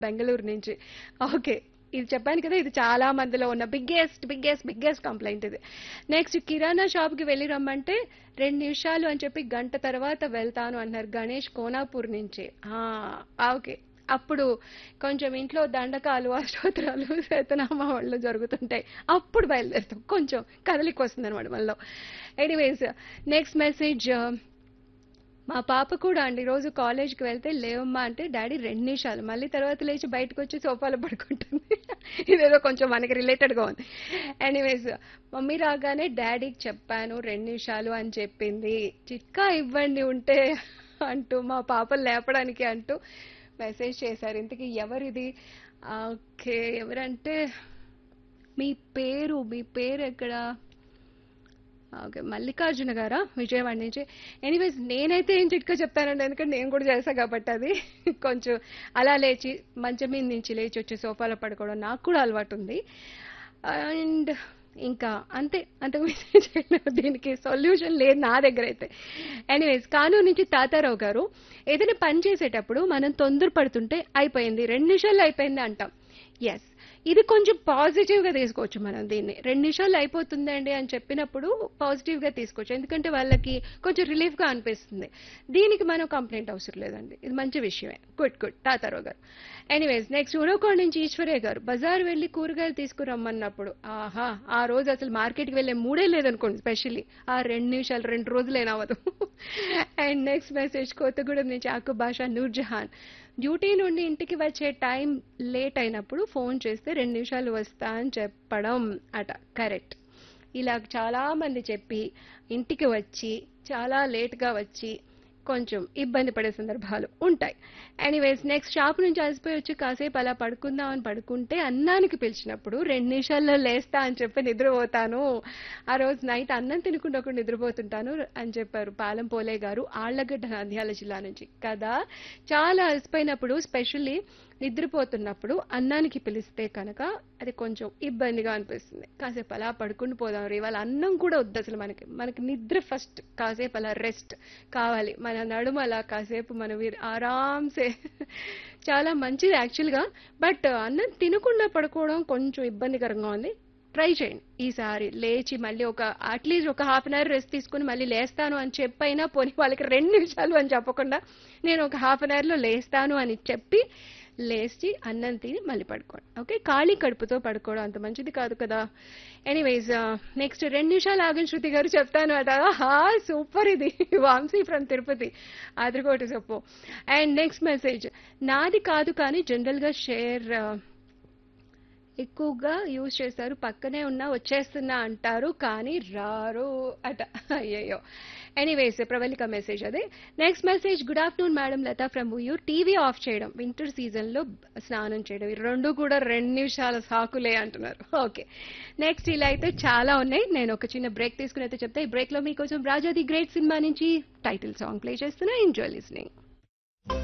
బెంగళూరు నుంచి ఓకే ఇది చెప్పాను కదా ఇది చాలా మందిలో ఉన్న బిగ్గెస్ట్ బిగ్గెస్ట్ బిగ్గెస్ట్ కంప్లైంట్ ఇది నెక్స్ట్ కిరాణా షాప్కి వెళ్ళి రమ్మంటే రెండు నిమిషాలు అని చెప్పి గంట తర్వాత వెళ్తాను అన్నారు గణేష్ కోనాపూర్ నుంచి ఆ, ఓకే అప్పుడు కొంచెం ఇంట్లో దండకాలు అష్టోత్తరాలు శతనామా వాళ్ళు జరుగుతుంటాయి అప్పుడు బయలుదేరుతాం కొంచెం కదలికి వస్తుంది అనమాట మనలో ఎనీవేస్ నెక్స్ట్ మెసేజ్ మా పాప కూడా అండి రోజు కాలేజ్కి వెళ్తే లేవమ్మా అంటే డాడీ రెండు నిమిషాలు మళ్ళీ తర్వాత లేచి బయటకు వచ్చి సోఫాలో పడుకుంటుంది ఇదేదో కొంచెం మనకి రిలేటెడ్గా ఉంది ఎనీవేస్ మమ్మీ రాగానే డాడీకి చెప్పాను రెండు నిమిషాలు అని చెప్పింది చిట్కా ఇవ్వండి ఉంటే అంటూ మా పాపను లేపడానికి అంటూ మెసేజ్ చేశారు ఇంతకీ ఎవరిది ఓకే ఎవరంటే మీ పేరు మీ పేరు ఎక్కడ ఓకే మల్లికార్జున గారా విజయవాడ నుంచి ఎనీవేస్ నేనైతే ఏం చిట్కా చెప్తానండి ఎందుకంటే నేను కూడా చేసా కాబట్టి అది కొంచెం అలా లేచి మంచం మీద నుంచి లేచి వచ్చి సోఫాలో పడుకోవడం నాకు కూడా అలవాటు ఉంది అండ్ ఇంకా అంతే అంతకు మించి చేయలేను. దీనికి సొల్యూషన్ లేదు నా దగ్గర అయితే ఎనీవేస్ కానూరు నుంచి తాతారావు గారు ఏదైనా పని చేసేటప్పుడు మనం తొందరపడుతుంటే అయిపోయింది రెండు నిమిషాల్లో అయిపోయింది అంటాం ఎస్ ఇది కొంచెం పాజిటివ్ గా తీసుకోవచ్చు మనం దీన్ని రెండు నిమిషాలు అయిపోతుందండి అని చెప్పినప్పుడు పాజిటివ్ గా తీసుకోవచ్చు ఎందుకంటే వాళ్ళకి కొంచెం రిలీఫ్ గా అనిపిస్తుంది దీనికి మనం కంప్లైంట్ అవసరం లేదండి ఇది మంచి విషయమే గుడ్ గుడ్ తాతారావు గారు ఎనీవేస్ నెక్స్ట్ ఉరవకోణ నుంచి ఈశ్వరయ్య గారు బజార్ వెళ్ళి కూరగాయలు తీసుకురమ్మన్నప్పుడు ఆహా ఆ రోజు అసలు మార్కెట్కి వెళ్ళే మూడే లేదనుకోండి స్పెషల్లీ ఆ రెండు నిమిషాలు రెండు రోజులేనా అవ్వదు అండ్ నెక్స్ట్ మెసేజ్ కొత్తగూడెం నుంచి ఆకు భాష నూర్జహాన్ డ్యూటీ నుండి ఇంటికి వచ్చే టైం లేట్ అయినప్పుడు ఫోన్ చేస్తే రెండు నిమిషాలు వస్తా అని చెప్పడం అట కరెక్ట్ ఇలా చాలా మంది చెప్పి ఇంటికి వచ్చి చాలా లేట్గా వచ్చి కొంచెం ఇబ్బంది పడే సందర్భాలు ఉంటాయి ఎనీవేస్ నెక్స్ట్ షాప్ నుంచి అలసిపోయి వచ్చి కాసేపు అలా పడుకుందాం అని పడుకుంటే అన్నానికి పిలిచినప్పుడు రెండు నిమిషాల్లో లేస్తా అని చెప్పి నిద్రపోతాను ఆ రోజు నైట్ అన్నం తినకుండా ఒకటి నిద్రపోతుంటాను అని చెప్పారు పాలెం పోలే గారు ఆళ్లగడ్డ నంద్యాల జిల్లా నుంచి కదా చాలా అలసిపోయినప్పుడు స్పెషల్లీ నిద్రపోతున్నప్పుడు అన్నానికి పిలిస్తే కనుక అది కొంచెం ఇబ్బందిగా అనిపిస్తుంది కాసేపు అలా పడుకుని పోదాం రే వాళ్ళ అన్నం కూడా వద్దు అసలు మనకి మనకి నిద్ర ఫస్ట్ కాసేపు అలా రెస్ట్ కావాలి మన నడుము అలా కాసేపు మన వీరు ఆరాంసే చాలా మంచిది యాక్చువల్గా బట్ అన్నం తినకుండా పడుకోవడం కొంచెం ఇబ్బందికరంగా ఉంది ట్రై చేయండి ఈసారి లేచి మళ్ళీ ఒక అట్లీస్ట్ ఒక హాఫ్ అన్ అవర్ రెస్ట్ తీసుకుని మళ్ళీ లేస్తాను అని చెప్పైనా పోనీ వాళ్ళకి రెండు నిమిషాలు అని చెప్పకుండా నేను ఒక హాఫ్ అన్ అవర్లో లేస్తాను అని చెప్పి లేచి అన్నం తిని మళ్ళీ పడుకోండి ఓకే ఖాళీ కడుపుతో పడుకోవడం అంత మంచిది కాదు కదా ఎనీవేస్ నెక్స్ట్ రెండు నిమిషాలు ఆగం శృతి గారు చెప్తాను అట హా సూపర్ ఇది వాంసీ ఫ్రమ్ తిరుపతి ఆదిరికోటి చెప్పు అండ్ నెక్స్ట్ మెసేజ్ నాది కాదు కానీ జనరల్గా షేర్ ఎక్కువగా యూజ్ చేస్తారు పక్కనే ఉన్నా వచ్చేస్తున్నా అంటారు కానీ రారు అట అయ్యయ్యో ఎనీవేస్ ప్రవళిక మెసేజ్ అదే next message good afternoon madam Latha from you TV off చేయడం వింటర్ సీజన్లో స్నానం చేయడం ఈ రెండు కూడా రెండు నిమిషాల సాకులే అంటున్నారు ఓకే నెక్స్ట్ ఇలా అయితే చాలా ఉన్నాయి నేను ఒక చిన్న బ్రేక్ తీసుకుని అయితే చెప్తే ఈ బ్రేక్లో మీకోసం రాజా ది గ్రేట్ సినిమా నుంచి టైటిల్ సాంగ్ ప్లే చేస్తున్నా ఎంజాయ్ లిస్నింగ్